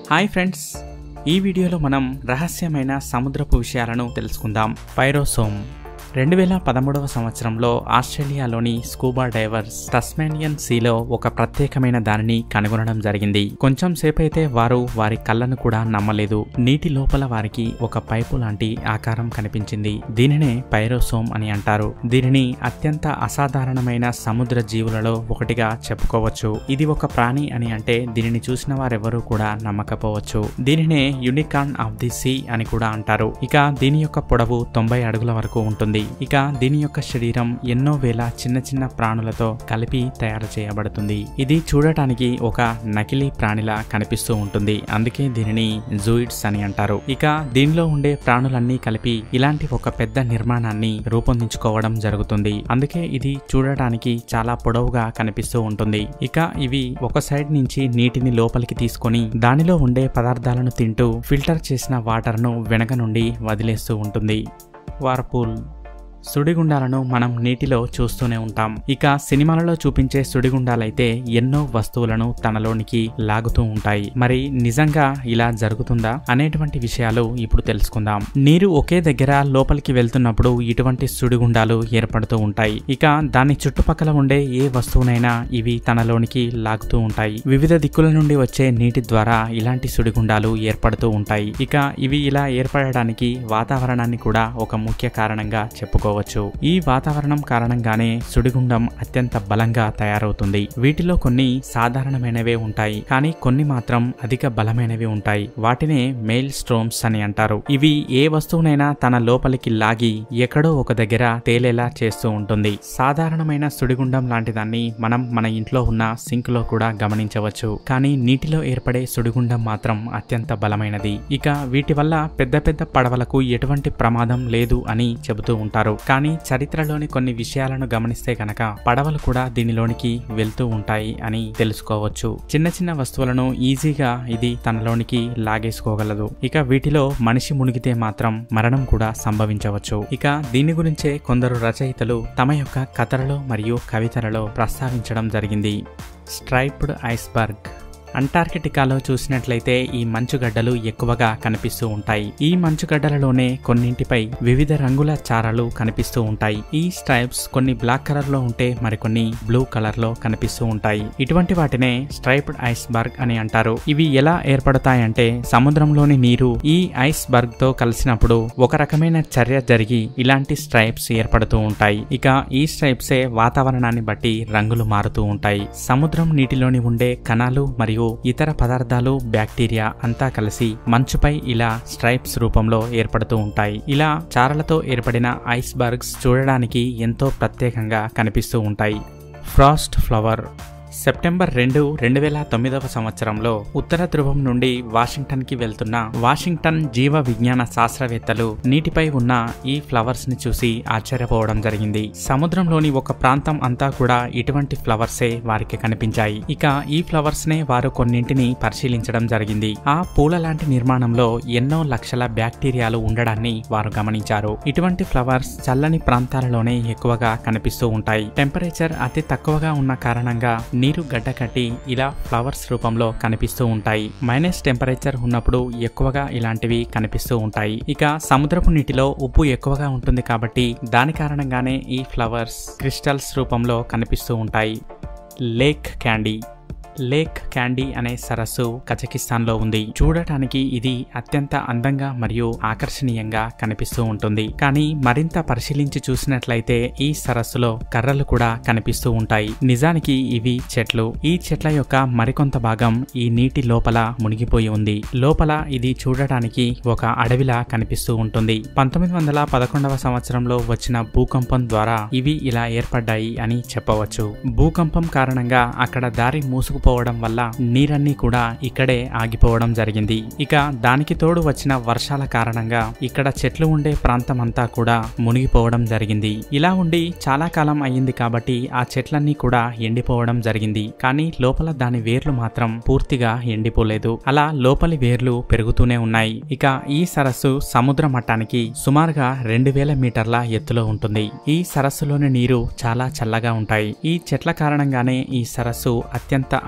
hi friends ఈ వీడియోలో మనం రహస్యమైన సముద్రపు విషయాలను తెలుసుకుందాం పైరోసోమ్ రెండు వేల పదమూడవ సంవత్సరంలో ఆస్ట్రేలియాలోని స్కూబా డైవర్స్ టస్మానియన్ సీలో ఒక ప్రత్యేకమైన దానిని కనుగొనడం జరిగింది కొంచెం సేపైతే వారు వారి కళ్ళను కూడా నమ్మలేదు నీటి లోపల వారికి ఒక పైపు లాంటి ఆకారం కనిపించింది దీనినే పైరోసోమ్ అని అంటారు దీనిని అత్యంత అసాధారణమైన సముద్ర జీవులలో ఒకటిగా చెప్పుకోవచ్చు ఇది ఒక ప్రాణి అని అంటే దీనిని చూసిన వారెవరూ కూడా నమ్మకపోవచ్చు దీనినే యూనికార్న్ ఆఫ్ ది సీ అని కూడా అంటారు ఇక దీని యొక్క పొడవు తొంభై అడుగుల వరకు ఉంటుంది ఇక దీని యొక్క శరీరం ఎన్నో వేల చిన్న చిన్న ప్రాణులతో కలిపి తయారు చేయబడుతుంది ఇది చూడటానికి ఒక నకిలీ ప్రాణిలా కనిపిస్తూ ఉంటుంది అందుకే దీనిని జూయిడ్స్ అని అంటారు ఇక దీనిలో ఉండే ప్రాణులన్నీ కలిపి ఇలాంటి ఒక పెద్ద నిర్మాణాన్ని రూపొందించుకోవడం జరుగుతుంది అందుకే ఇది చూడటానికి చాలా పొడవుగా కనిపిస్తూ ఉంటుంది ఇక ఇవి ఒక సైడ్ నుంచి నీటిని లోపలికి తీసుకొని దానిలో ఉండే పదార్థాలను తింటూ ఫిల్టర్ చేసిన వాటర్ను వెనక నుండి వదిలేస్తూ ఉంటుంది వార్పూల్ సుడిగుండాలను మనం నీటిలో చూస్తూనే ఉంటాం ఇక సినిమాలలో చూపించే సుడిగుండాలైతే ఎన్నో వస్తువులను తనలోనికి లాగుతూ ఉంటాయి మరి నిజంగా ఇలా జరుగుతుందా అనేటువంటి విషయాలు ఇప్పుడు తెలుసుకుందాం నీరు ఒకే దగ్గర లోపలికి వెళ్తున్నప్పుడు ఇటువంటి సుడిగుండాలు ఏర్పడుతూ ఉంటాయి ఇక దాని చుట్టుపక్కల ఉండే ఏ వస్తువునైనా ఇవి తనలోనికి లాగుతూ ఉంటాయి వివిధ దిక్కుల నుండి వచ్చే నీటి ద్వారా ఇలాంటి సుడిగుండాలు ఏర్పడుతూ ఉంటాయి ఇక ఇవి ఇలా ఏర్పడడానికి వాతావరణాన్ని కూడా ఒక ముఖ్య కారణంగా చెప్పుకోవచ్చు ఈ వాతావరణం కారణంగానే సుడిగుండం అత్యంత బలంగా తయారవుతుంది వీటిలో కొన్ని సాధారణమైనవే ఉంటాయి కానీ కొన్ని మాత్రం అధిక బలమైనవి ఉంటాయి వాటినే మెయిల్ స్ట్రోమ్స్ అని అంటారు ఇవి ఏ వస్తువునైనా తన లోపలికి లాగి ఎక్కడో ఒక దగ్గర తేలేలా చేస్తూ ఉంటుంది సాధారణమైన సుడిగుండం లాంటి దాన్ని మనం మన ఇంట్లో ఉన్న సింక్ లో కూడా గమనించవచ్చు కానీ నీటిలో ఏర్పడే సుడిగుండం మాత్రం అత్యంత బలమైనది ఇక వీటి వల్ల పెద్ద పెద్ద పడవలకు ఎటువంటి ప్రమాదం లేదు అని చెబుతూ ఉంటారు కానీ చరిత్రలోని కొన్ని విషయాలను గమనిస్తే కనుక పడవలు కూడా దీనిలోనికి వెళ్తూ ఉంటాయి అని తెలుసుకోవచ్చు చిన్న చిన్న వస్తువులను ఈజీగా ఇది తనలోనికి లాగేసుకోగలదు ఇక వీటిలో మనిషి మునిగితే మాత్రం మరణం కూడా సంభవించవచ్చు ఇక దీని గురించే కొందరు రచయితలు తమ యొక్క కథలలో మరియు కవితలలో ప్రస్తావించడం జరిగింది స్ట్రైప్డ్ ఐస్బర్గ్ అంటార్కిటికాలో చూసినట్లయితే ఈ మంచుగడ్డలు ఎక్కువగా కనిపిస్తూ ఉంటాయి ఈ మంచుగడ్డలలోనే కొన్నింటిపై వివిధ రంగుల చారలు కనిపిస్తూ ఉంటాయి ఈ స్ట్రైప్స్ కొన్ని బ్లాక్ కలర్ లో ఉంటే మరికొన్ని బ్లూ కలర్ లో కనిపిస్తూ ఉంటాయి ఇటువంటి వాటినే స్ట్రైప్డ్ ఐస్ బర్గ్ అని అంటారు ఇవి ఎలా ఏర్పడతాయంటే సముద్రంలోని నీరు ఈ ఐస్ బర్గ్ తో కలిసినప్పుడు ఒక రకమైన చర్య జరిగి ఇలాంటి స్ట్రైప్స్ ఏర్పడుతూ ఉంటాయి ఇక ఈ స్ట్రైప్సే వాతావరణాన్ని బట్టి రంగులు మారుతూ ఉంటాయి సముద్రం నీటిలోని ఉండే కణాలు మరియు ఇతర పదార్థాలు బ్యాక్టీరియా అంతా కలిసి మంచుపై ఇలా స్ట్రైప్స్ రూపంలో ఏర్పడుతూ ఉంటాయి ఇలా చారలతో ఏర్పడిన ఐస్ బర్గ్స్ చూడడానికి ఎంతో ప్రత్యేకంగా కనిపిస్తూ ఉంటాయి ఫ్రాస్ట్ ఫ్లవర్ సెప్టెంబర్ రెండు రెండు వేల తొమ్మిదవ సంవత్సరంలో ఉత్తర ధ్రువం నుండి వాషింగ్టన్ కి వెళ్తున్న వాషింగ్టన్ జీవ విజ్ఞాన శాస్త్రవేత్తలు నీటిపై ఉన్న ఈ ఫ్లవర్స్ ని చూసి ఆశ్చర్యపోవడం జరిగింది సముద్రంలోని ఒక ప్రాంతం అంతా కూడా ఇటువంటి ఫ్లవర్సే వారికి కనిపించాయి ఇక ఈ ఫ్లవర్స్ నే వారు కొన్నింటిని పరిశీలించడం జరిగింది ఆ పూల లాంటి నిర్మాణంలో ఎన్నో లక్షల బ్యాక్టీరియాలు ఉండడాన్ని వారు గమనించారు ఇటువంటి ఫ్లవర్స్ చల్లని ప్రాంతాలలోనే ఎక్కువగా కనిపిస్తూ ఉంటాయి టెంపరేచర్ అతి తక్కువగా ఉన్న కారణంగా నీరు గడ్డ కట్టి ఇలా ఫ్లవర్స్ రూపంలో కనిపిస్తూ ఉంటాయి మైనస్ టెంపరేచర్ ఉన్నప్పుడు ఎక్కువగా ఇలాంటివి కనిపిస్తూ ఉంటాయి ఇక సముద్రపు నీటిలో ఉప్పు ఎక్కువగా ఉంటుంది కాబట్టి దాని కారణంగానే ఈ ఫ్లవర్స్ క్రిస్టల్స్ రూపంలో కనిపిస్తూ ఉంటాయి లేక్ క్యాండీ లేక్ క్యాండీ అనే సరస్సు కజకిస్తాన్ లో ఉంది చూడటానికి ఇది అత్యంత అందంగా మరియు ఆకర్షణీయంగా కనిపిస్తూ ఉంటుంది కానీ మరింత పరిశీలించి చూసినట్లయితే ఈ సరస్సులో కర్రలు కూడా కనిపిస్తూ ఉంటాయి నిజానికి ఇవి చెట్లు ఈ చెట్ల యొక్క మరికొంత భాగం ఈ నీటి లోపల మునిగిపోయి ఉంది లోపల ఇది చూడటానికి ఒక అడవిలా కనిపిస్తూ ఉంటుంది పంతొమ్మిది వందల పదకొండవ సంవత్సరంలో వచ్చిన భూకంపం ద్వారా ఇవి ఇలా ఏర్పడ్డాయి అని చెప్పవచ్చు భూకంపం కారణంగా అక్కడ దారి మూసుకు పోవడం వల్ల నీరన్నీ కూడా ఇక్కడే ఆగిపోవడం జరిగింది ఇక దానికి తోడు వచ్చిన వర్షాల కారణంగా ఇక్కడ చెట్లు ఉండే ప్రాంతం అంతా కూడా మునిగిపోవడం జరిగింది ఇలా ఉండి చాలా కాలం అయ్యింది కాబట్టి ఆ చెట్లన్నీ కూడా ఎండిపోవడం జరిగింది కానీ లోపల దాని వేర్లు మాత్రం పూర్తిగా ఎండిపోలేదు అలా లోపలి వేర్లు పెరుగుతూనే ఉన్నాయి ఇక ఈ సరస్సు సముద్ర మట్టానికి సుమారుగా రెండు వేల మీటర్ల ఎత్తులో ఉంటుంది ఈ సరస్సులోని నీరు చాలా చల్లగా ఉంటాయి ఈ చెట్ల కారణంగానే ఈ సరస్సు అత్యంత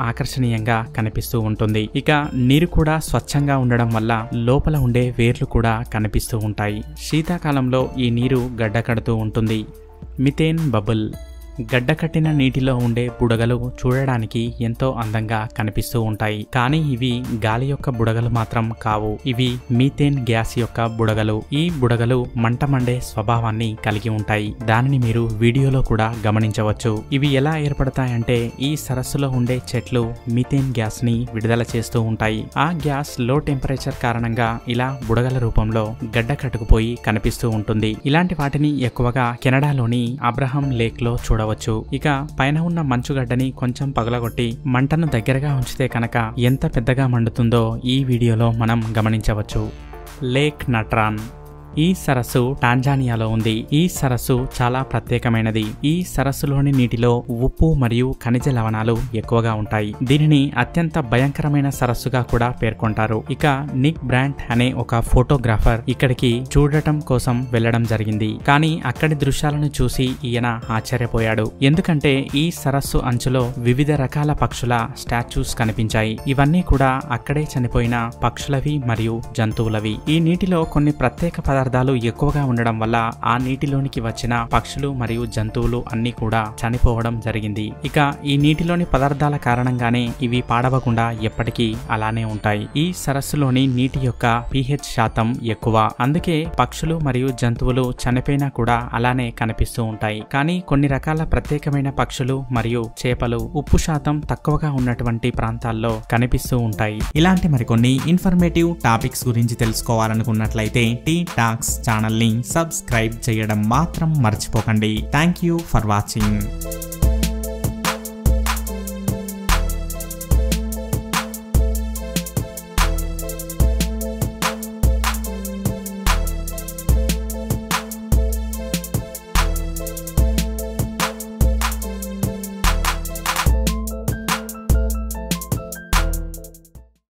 ఆకర్షణీయంగా కనిపిస్తూ ఉంటుంది ఇక నీరు కూడా స్వచ్ఛంగా ఉండడం వల్ల లోపల ఉండే వేర్లు కూడా కనిపిస్తూ ఉంటాయి శీతాకాలంలో ఈ నీరు గడ్డకడుతూ ఉంటుంది మిథేన్ బబుల్ గడ్డకట్టిన నీటిలో ఉండే బుడగలు చూడడానికి ఎంతో అందంగా కనిపిస్తూ ఉంటాయి కానీ ఇవి గాలి యొక్క బుడగలు మాత్రం కావు ఇవి మీథేన్ గ్యాస్ యొక్క బుడగలు ఈ బుడగలు మంట మండే స్వభావాన్ని కలిగి ఉంటాయి దానిని మీరు వీడియోలో కూడా గమనించవచ్చు ఇవి ఎలా ఏర్పడతాయంటే ఈ సరస్సులో ఉండే చెట్లు మీథేన్ గ్యాస్ ని విడుదల చేస్తూ ఉంటాయి ఆ గ్యాస్ లో టెంపరేచర్ కారణంగా ఇలా బుడగల రూపంలో గడ్డ కట్టుకుపోయి కనిపిస్తూ ఉంటుంది ఇలాంటి వాటిని ఎక్కువగా కెనడాలోని అబ్రహం లేక్ లో చూడవచ్చు ఇక పైన ఉన్న మంచుగడ్డని కొంచెం పగలగొట్టి మంటను దగ్గరగా ఉంచితే కనుక ఎంత పెద్దగా మండుతుందో ఈ వీడియోలో మనం గమనించవచ్చు లేక్ నట్రాన్ ఈ సరస్సు టాంజానియాలో ఉంది ఈ సరస్సు చాలా ప్రత్యేకమైనది ఈ సరస్సులోని నీటిలో ఉప్పు మరియు ఖనిజ లవణాలు ఎక్కువగా ఉంటాయి దీనిని అత్యంత భయంకరమైన సరస్సుగా కూడా పేర్కొంటారు ఇక నిక్ బ్రాంట్ అనే ఒక ఫోటోగ్రాఫర్ ఇక్కడికి చూడటం కోసం వెళ్లడం జరిగింది కానీ అక్కడి దృశ్యాలను చూసి ఈయన ఆశ్చర్యపోయాడు ఎందుకంటే ఈ సరస్సు అంచులో వివిధ రకాల పక్షుల స్టాచ్యూస్ కనిపించాయి ఇవన్నీ కూడా అక్కడే చనిపోయిన పక్షులవి మరియు జంతువులవి ఈ నీటిలో కొన్ని ప్రత్యేక పదార్థాలు ఎక్కువగా ఉండడం వల్ల ఆ నీటిలోనికి వచ్చిన పక్షులు మరియు జంతువులు అన్ని కూడా చనిపోవడం జరిగింది ఇక ఈ నీటిలోని పదార్థాల కారణంగానే ఇవి పాడవకుండా ఎప్పటికీ అలానే ఉంటాయి ఈ సరస్సులోని నీటి యొక్క పిహెచ్ శాతం ఎక్కువ అందుకే పక్షులు మరియు జంతువులు చనిపోయినా కూడా అలానే కనిపిస్తూ ఉంటాయి కానీ కొన్ని రకాల ప్రత్యేకమైన పక్షులు మరియు చేపలు ఉప్పు శాతం తక్కువగా ఉన్నటువంటి ప్రాంతాల్లో కనిపిస్తూ ఉంటాయి ఇలాంటి మరికొన్ని ఇన్ఫర్మేటివ్ టాపిక్స్ గురించి తెలుసుకోవాలనుకున్నట్లయితే టీ టాక్స్ ఛానల్ని సబ్స్క్రైబ్ చేయడం మాత్రం మర్చిపోకండి థ్యాంక్ యూ ఫర్ వాచింగ్